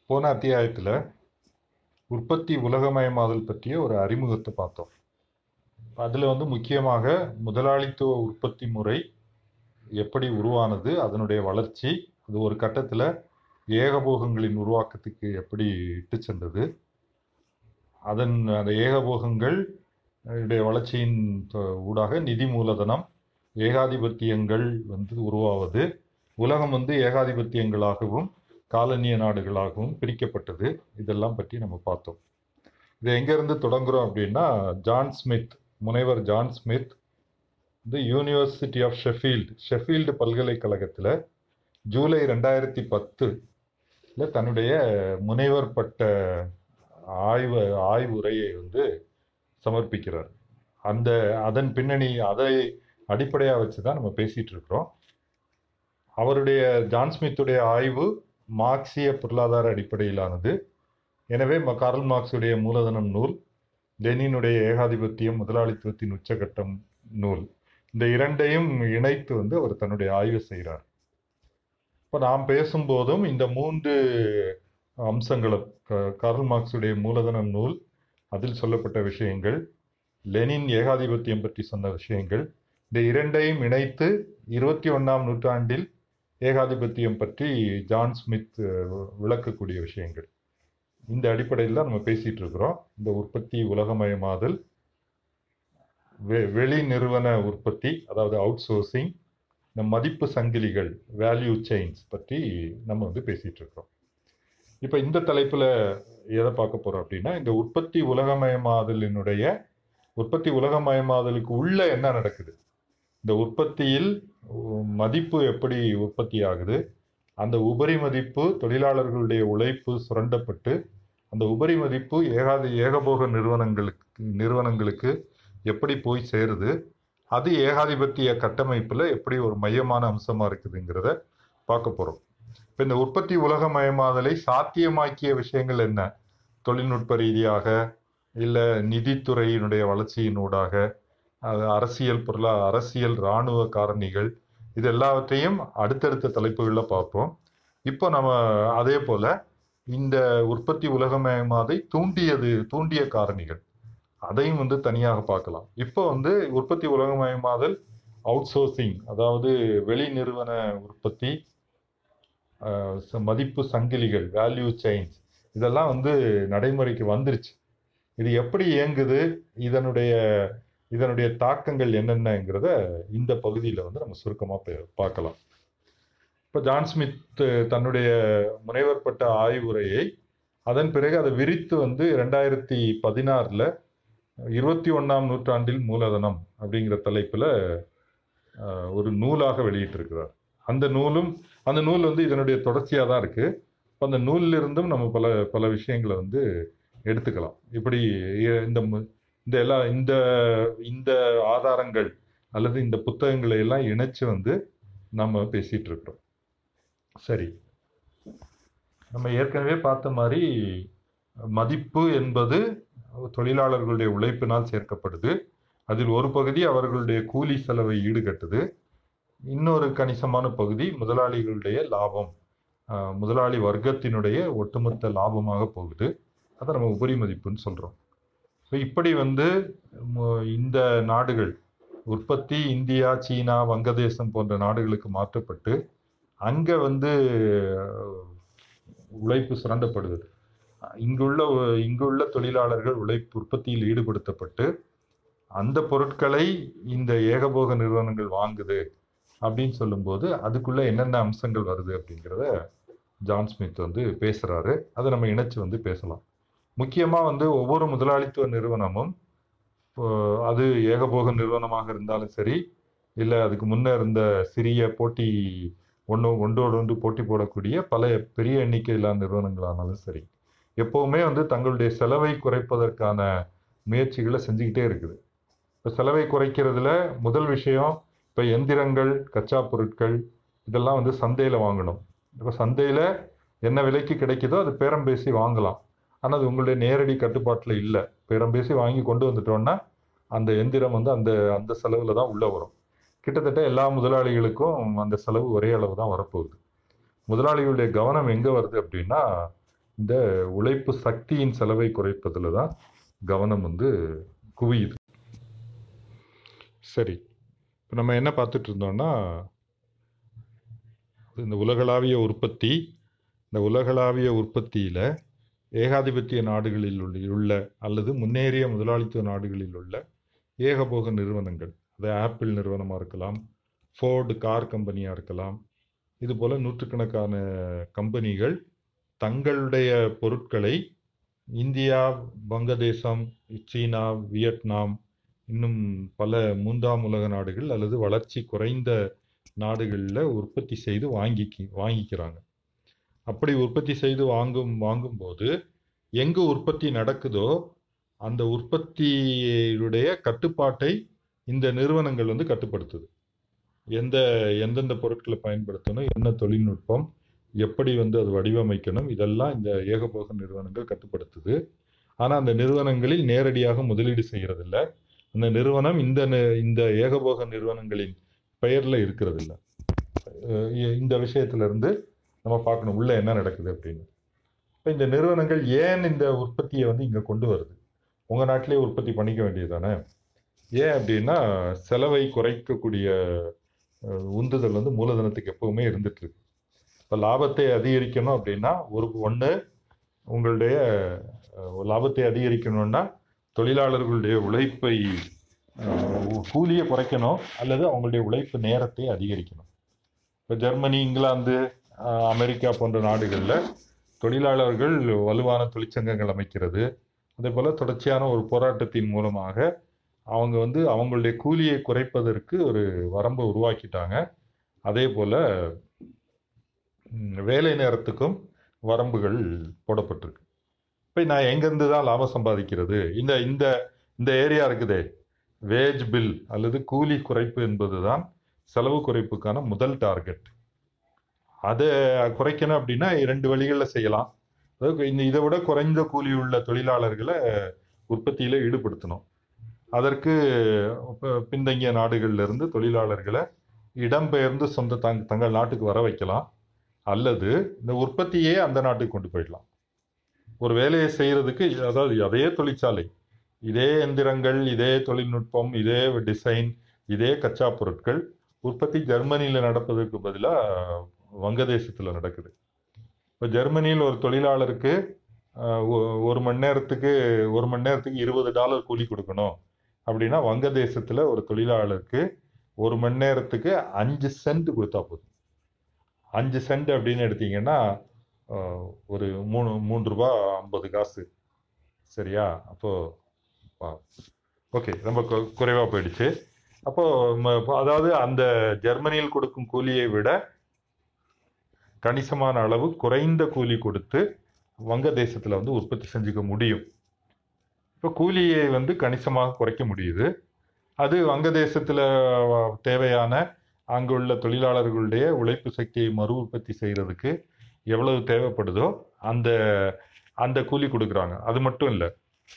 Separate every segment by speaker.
Speaker 1: போன அத்தியாயத்தில் உற்பத்தி உலகமயமாதல் பற்றிய ஒரு அறிமுகத்தை பார்த்தோம் அதில் வந்து முக்கியமாக முதலாளித்துவ உற்பத்தி முறை எப்படி உருவானது அதனுடைய வளர்ச்சி அது ஒரு கட்டத்தில் ஏகபோகங்களின் உருவாக்கத்துக்கு எப்படி இட்டு சென்றது அதன் அந்த ஏகபோகங்கள் உடைய வளர்ச்சியின் த- ஊடாக நிதி மூலதனம் ஏகாதிபத்தியங்கள் வந்து உருவாவது உலகம் வந்து ஏகாதிபத்தியங்களாகவும் காலனிய நாடுகளாகவும் பிரிக்கப்பட்டது இதெல்லாம் பற்றி நம்ம பார்த்தோம் இது எங்கேருந்து தொடங்குறோம் அப்படின்னா ஜான் ஸ்மித் முனைவர் ஜான் ஸ்மித் இந்த யூனிவர்சிட்டி ஆஃப் ஷெஃபீல்டு ஷெஃபீல்டு பல்கலைக்கழகத்தில் ஜூலை ரெண்டாயிரத்தி பத்துல தன்னுடைய முனைவர் பட்ட ஆய்வு ஆய்வுரையை வந்து சமர்ப்பிக்கிறார் அந்த அதன் பின்னணி அதை அடிப்படையாக வச்சு தான் நம்ம பேசிட்டு இருக்கிறோம் அவருடைய ஜான் ஸ்மித்துடைய ஆய்வு மார்க்சிய பொருளாதார அடிப்படையிலானது எனவே ம- கார்ல் மார்க்ஸுடைய மூலதனம் நூல் லெனினுடைய ஏகாதிபத்தியம் முதலாளித்துவத்தின் உச்சகட்டம் நூல் இந்த இரண்டையும் இணைத்து வந்து அவர் தன்னுடைய ஆய்வு செய்கிறார் இப்போ நாம் பேசும்போதும் இந்த மூன்று அம்சங்களும் க- கார்ல் மார்க்ஸுடைய மூலதனம் நூல் அதில் சொல்லப்பட்ட விஷயங்கள் லெனின் ஏகாதிபத்தியம் பற்றி சொன்ன விஷயங்கள் இந்த இரண்டையும் இணைத்து இருபத்தி ஒன்றாம் நூற்றாண்டில் ஏகாதிபத்தியம் பற்றி ஜான் ஸ்மித் அஹ், விளக்கக்கூடிய விஷயங்கள் இந்த அடிப்படையில் தான் நம்ம பேசிட்டு இருக்கிறோம் இந்த உற்பத்தி உலகமயமாதல் வெ- வெளி நிறுவன உற்பத்தி அதாவது அவுட் சோர்சிங் இந்த மதிப்பு சங்கிலிகள் வேல்யூ செயின்ஸ் பற்றி நம்ம வந்து பேசிட்டு இருக்கிறோம் இப்போ இந்த தலைப்பில் எதை பார்க்க போறோம் அப்படின்னா இந்த உற்பத்தி உலகமயமாதலினுடைய உற்பத்தி உலகமயமாதலுக்கு உள்ள என்ன நடக்குது இந்த உற்பத்தியில் உ- மதிப்பு எப்படி உற்பத்தி ஆகுது அந்த உபரி மதிப்பு தொழிலாளர்களுடைய உழைப்பு சுரண்டப்பட்டு அந்த உபரி மதிப்பு ஏகாதி ஏகபோக நிறுவனங்களுக்கு நிறுவனங்களுக்கு எப்படி போய் சேருது அது ஏகாதிபத்திய கட்டமைப்பில் எப்படி ஒரு மையமான அம்சமா இருக்குதுங்கிறத பார்க்க போறோம் இப்போ இந்த உற்பத்தி உலகமயமாதலை சாத்தியமாக்கிய விஷயங்கள் என்ன தொழில்நுட்ப ரீதியாக இல்லை நிதித்துறையினுடைய வளர்ச்சியினூடாக அது அரசியல் பொருளா அரசியல் இராணுவ காரணிகள் இது எல்லாவற்றையும் அடுத்தடுத்த தலைப்புகளில் பார்ப்போம் இப்போ நம்ம அதே போல இந்த உற்பத்தி உலகமயமாதை தூண்டியது தூண்டிய காரணிகள் அதையும் வந்து தனியாக பார்க்கலாம் இப்போ வந்து உற்பத்தி உலகமயமாதல் அவுட் சோர்சிங் அதாவது வெளி நிறுவன உற்பத்தி ஆஹ் ச- மதிப்பு சங்கிலிகள் வேல்யூ செயின்ஸ் இதெல்லாம் வந்து நடைமுறைக்கு வந்துருச்சு இது எப்படி இயங்குது இதனுடைய இதனுடைய தாக்கங்கள் என்னென்னங்கிறத இந்த பகுதியில் வந்து நம்ம சுருக்கமாக பார்க்கலாம் இப்போ ஜான் ஸ்மித் தன்னுடைய முனைவர் பட்ட ஆய்வுரையை அதன் பிறகு அதை விரித்து வந்து ரெண்டாயிரத்தி பதினாறில் இருபத்தி ஒன்றாம் நூற்றாண்டில் மூலதனம் அப்படிங்கிற தலைப்பில் ஒரு நூலாக வெளியிட்டிருக்கிறார் அந்த நூலும் அந்த நூல் வந்து இதனுடைய தொடர்ச்சியாக தான் இருக்குது அந்த நூலில் இருந்தும் நம்ம பல பல விஷயங்களை வந்து எடுத்துக்கலாம் இப்படி இ- இந்த மு- இந்த எல்லா இந்த இந்த ஆதாரங்கள் அல்லது இந்த புத்தகங்களை எல்லாம் இணைச்சு வந்து நம்ம பேசிட்டு இருக்கிறோம் சரி நம்ம ஏற்கனவே பார்த்த மாதிரி மதிப்பு என்பது தொழிலாளர்களுடைய உழைப்பினால் சேர்க்கப்படுது அதில் ஒரு பகுதி அவர்களுடைய கூலி செலவை ஈடுகட்டுது இன்னொரு கணிசமான பகுதி முதலாளிகளுடைய லாபம் ஆஹ், முதலாளி வர்க்கத்தினுடைய ஒட்டுமொத்த லாபமாக போகுது அதை நம்ம உபரி மதிப்புன்னு சொல்றோம் ஸோ இப்படி வந்து மு- இந்த நாடுகள் உற்பத்தி இந்தியா சீனா வங்கதேசம் போன்ற நாடுகளுக்கு மாற்றப்பட்டு அங்க வந்து அஹ், உழைப்பு சுரண்டப்படுது இங்குள்ள இங்குள்ள தொழிலாளர்கள் உழைப்பு உற்பத்தியில் ஈடுபடுத்தப்பட்டு அந்த பொருட்களை இந்த ஏகபோக நிறுவனங்கள் வாங்குது அப்படின்னு சொல்லும்போது அதுக்குள்ள என்னென்ன அம்சங்கள் வருது அப்படிங்கிறத ஜான் ஸ்மித் வந்து பேசுறாரு அதை நம்ம இணைச்சு வந்து பேசலாம் முக்கியமா வந்து ஒவ்வொரு முதலாளித்துவ நிறுவனமும் இப்போ அது ஏகபோக நிறுவனமாக இருந்தாலும் சரி இல்லை அதுக்கு முன்ன இருந்த சிறிய போட்டி ஒன்று ஒன்றோடு ஒன்று போட்டி போடக்கூடிய பல பெரிய எண்ணிக்கையிலான நிறுவனங்களானாலும் சரி எப்பவுமே வந்து தங்களுடைய செலவை குறைப்பதற்கான முயற்சிகளை செஞ்சுக்கிட்டே இருக்குது இப்போ செலவை குறைக்கிறதுல முதல் விஷயம் இப்போ எந்திரங்கள் கச்சா பொருட்கள் இதெல்லாம் வந்து சந்தையில் வாங்கணும் இப்போ சந்தையில் என்ன விலைக்கு கிடைக்குதோ அது பேரம் பேசி வாங்கலாம் ஆனால் அது உங்களுடைய நேரடி கட்டுப்பாட்டில் இல்லை பேரம் பேசி வாங்கி கொண்டு வந்துட்டோம்னா அந்த எந்திரம் வந்து அந்த அந்த செலவில் தான் உள்ளே வரும் கிட்டத்தட்ட எல்லா முதலாளிகளுக்கும் அந்த செலவு ஒரே அளவு தான் வரப்போகுது முதலாளிகளுடைய கவனம் எங்கே வருது அப்படின்னா இந்த உழைப்பு சக்தியின் செலவை குறைப்பதில் தான் கவனம் வந்து குவியுது சரி இப்போ நம்ம என்ன பார்த்துட்டு இருந்தோம்னா இந்த உலகளாவிய உற்பத்தி இந்த உலகளாவிய உற்பத்தியில் ஏகாதிபத்திய நாடுகளில் உள்ள உள்ள அல்லது முன்னேறிய முதலாளித்துவ நாடுகளில் உள்ள ஏகபோக நிறுவனங்கள் அது ஆப்பிள் நிறுவனமாக இருக்கலாம் ஃபோர்டு கார் கம்பெனியாக இருக்கலாம் இது போல் நூற்றுக்கணக்கான கம்பெனிகள் தங்களுடைய பொருட்களை இந்தியா வங்கதேசம் சீனா வியட்நாம் இன்னும் பல மூன்றாம் உலக நாடுகள் அல்லது வளர்ச்சி குறைந்த நாடுகளில் உற்பத்தி செய்து வாங்கி வாங்கிக்கிறாங்க அப்படி உற்பத்தி செய்து வாங்கும் வாங்கும்போது எங்கு உற்பத்தி நடக்குதோ அந்த உற்பத்தியுடைய கட்டுப்பாட்டை இந்த நிறுவனங்கள் வந்து கட்டுப்படுத்துது எந்த எந்தெந்த பொருட்களை பயன்படுத்தணும் என்ன தொழில்நுட்பம் எப்படி வந்து அது வடிவமைக்கணும் இதெல்லாம் இந்த ஏகபோக நிறுவனங்கள் கட்டுப்படுத்துது ஆனால் அந்த நிறுவனங்களில் நேரடியாக முதலீடு செய்கிறதில்ல அந்த நிறுவனம் இந்த இந்த ஏகபோக நிறுவனங்களின் பெயரில் இருக்கிறதில்ல இந்த விஷயத்திலிருந்து நம்ம பார்க்கணும் உள்ள என்ன நடக்குது அப்படின்னு இப்போ இந்த நிறுவனங்கள் ஏன் இந்த உற்பத்தியை வந்து இங்கே கொண்டு வருது உங்கள் நாட்டிலே உற்பத்தி பண்ணிக்க வேண்டியது தானே ஏன் அப்படின்னா செலவை குறைக்கக்கூடிய உந்துதல் வந்து மூலதனத்துக்கு எப்பவுமே இருந்துட்டு இருக்கு இப்போ லாபத்தை அதிகரிக்கணும் அப்படின்னா ஒரு ஒன்று உங்களுடைய லாபத்தை அதிகரிக்கணும்னா தொழிலாளர்களுடைய உழைப்பை கூலியை குறைக்கணும் அல்லது அவங்களுடைய உழைப்பு நேரத்தை அதிகரிக்கணும் இப்போ ஜெர்மனி இங்கிலாந்து அமெரிக்கா போன்ற நாடுகளில் தொழிலாளர்கள் வலுவான தொழிற்சங்கங்கள் அமைக்கிறது அதே போல் தொடர்ச்சியான ஒரு போராட்டத்தின் மூலமாக அவங்க வந்து அவங்களுடைய கூலியை குறைப்பதற்கு ஒரு வரம்பை உருவாக்கிட்டாங்க அதே போல் வேலை நேரத்துக்கும் வரம்புகள் போடப்பட்டிருக்கு இப்போ நான் எங்கேருந்து தான் லாபம் சம்பாதிக்கிறது இந்த இந்த இந்த ஏரியா இருக்குதே வேஜ் பில் அல்லது கூலி குறைப்பு என்பது தான் செலவு குறைப்புக்கான முதல் டார்கெட் அதை குறைக்கணும் அப்படின்னா இரண்டு வழிகளில் செய்யலாம் அதாவது இந்த இதை விட குறைந்த கூலி உள்ள தொழிலாளர்களை உற்பத்தியில் ஈடுபடுத்தணும் அதற்கு பின்தங்கிய நாடுகளில் இருந்து தொழிலாளர்களை இடம்பெயர்ந்து சொந்த தங் தங்கள் நாட்டுக்கு வர வைக்கலாம் அல்லது இந்த உற்பத்தியே அந்த நாட்டுக்கு கொண்டு போயிடலாம் ஒரு வேலையை செய்கிறதுக்கு அதாவது அதே தொழிற்சாலை இதே எந்திரங்கள் இதே தொழில்நுட்பம் இதே டிசைன் இதே கச்சா பொருட்கள் உற்பத்தி ஜெர்மனியில் நடப்பதற்கு பதிலாக வங்கதேசத்தில் நடக்குது இப்போ ஜெர்மனியில் ஒரு தொழிலாளருக்கு ஒரு மணி நேரத்துக்கு ஒரு மணி நேரத்துக்கு இருபது டாலர் கூலி கொடுக்கணும் அப்படின்னா வங்கதேசத்தில் ஒரு தொழிலாளருக்கு ஒரு மணி நேரத்துக்கு அஞ்சு சென்ட் கொடுத்தா போதும் அஞ்சு சென்ட் அப்படின்னு எடுத்தீங்கன்னா ஒரு மூணு மூன்று ரூபா ஐம்பது காசு சரியா அப்போ ஓகே ரொம்ப குறைவாக போயிடுச்சு அப்போ அதாவது அந்த ஜெர்மனியில் கொடுக்கும் கூலியை விட கணிசமான அளவு குறைந்த கூலி கொடுத்து வங்கதேசத்தில் வந்து உற்பத்தி செஞ்சுக்க முடியும் இப்போ கூலியை வந்து கணிசமாக குறைக்க முடியுது அது வங்கதேசத்தில் தேவையான அங்குள்ள தொழிலாளர்களுடைய உழைப்பு சக்தியை மறு உற்பத்தி செய்கிறதுக்கு எவ்வளவு தேவைப்படுதோ அந்த அந்த கூலி கொடுக்குறாங்க அது மட்டும் இல்லை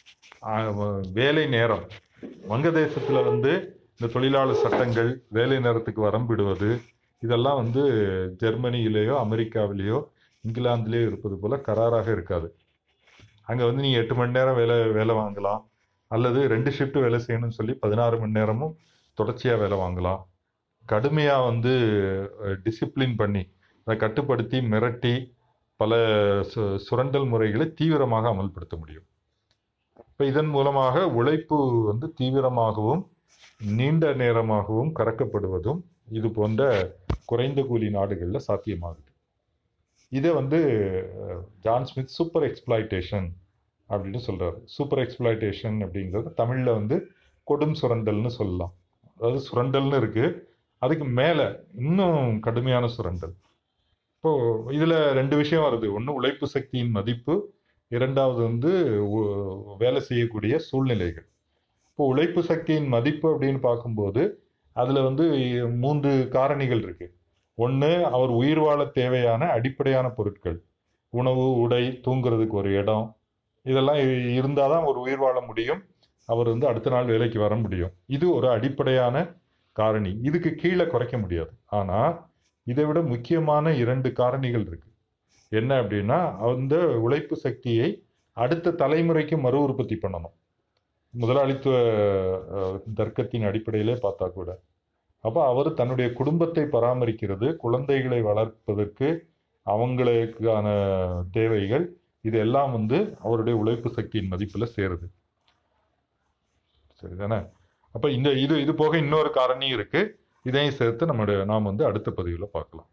Speaker 1: வேலை நேரம் வங்கதேசத்தில் வந்து இந்த தொழிலாளர் சட்டங்கள் வேலை நேரத்துக்கு வரம்பிடுவது இதெல்லாம் வந்து ஜெர்மனியிலேயோ அமெரிக்காவிலேயோ இங்கிலாந்துலேயோ இருப்பது போல கராராக இருக்காது அங்கே வந்து நீங்கள் எட்டு மணி நேரம் வேலை வேலை வாங்கலாம் அல்லது ரெண்டு ஷிஃப்ட் வேலை செய்யணும்னு சொல்லி பதினாறு மணி நேரமும் தொடர்ச்சியாக வேலை வாங்கலாம் கடுமையாக வந்து டிசிப்ளின் பண்ணி அதை கட்டுப்படுத்தி மிரட்டி பல சு சுரண்டல் முறைகளை தீவிரமாக அமல்படுத்த முடியும் இப்போ இதன் மூலமாக உழைப்பு வந்து தீவிரமாகவும் நீண்ட நேரமாகவும் கறக்கப்படுவதும் இது போன்ற குறைந்த கூலி நாடுகளில் சாத்தியமாகுது இதை வந்து ஜான் ஸ்மித் சூப்பர் எக்ஸ்பிளாய்டேஷன் அப்படின்னு சொல்கிறாரு சூப்பர் எக்ஸ்பிளாய்டேஷன் அப்படிங்கிறது தமிழில் வந்து கொடும் சுரண்டல்னு சொல்லலாம் அதாவது சுரண்டல்னு இருக்குது அதுக்கு மேலே இன்னும் கடுமையான சுரண்டல் இப்போது இதில் ரெண்டு விஷயம் வருது ஒன்று உழைப்பு சக்தியின் மதிப்பு இரண்டாவது வந்து வேலை செய்யக்கூடிய சூழ்நிலைகள் இப்போ உழைப்பு சக்தியின் மதிப்பு அப்படின்னு பார்க்கும்போது அதில் வந்து மூன்று காரணிகள் இருக்கு ஒன்று அவர் உயிர் வாழ தேவையான அடிப்படையான பொருட்கள் உணவு உடை தூங்குறதுக்கு ஒரு இடம் இதெல்லாம் இருந்தால் தான் ஒரு உயிர் வாழ முடியும் அவர் வந்து அடுத்த நாள் வேலைக்கு வர முடியும் இது ஒரு அடிப்படையான காரணி இதுக்கு கீழே குறைக்க முடியாது ஆனால் இதை விட முக்கியமான இரண்டு காரணிகள் இருக்கு என்ன அப்படின்னா அந்த உழைப்பு சக்தியை அடுத்த தலைமுறைக்கு மறு உற்பத்தி பண்ணணும் முதலாளித்துவ அஹ், தர்க்கத்தின் அடிப்படையிலே பார்த்தா கூட அப்போ அவர் தன்னுடைய குடும்பத்தை பராமரிக்கிறது குழந்தைகளை வளர்ப்பதற்கு அவங்களுக்கான தேவைகள் இதெல்லாம் வந்து அவருடைய உழைப்பு சக்தியின் மதிப்புல சேருது சரிதானே அப்ப இந்த இது இது போக இன்னொரு காரணி இருக்கு இதையும் சேர்த்து நம்முடைய நாம் வந்து அடுத்த பதிவுல பார்க்கலாம்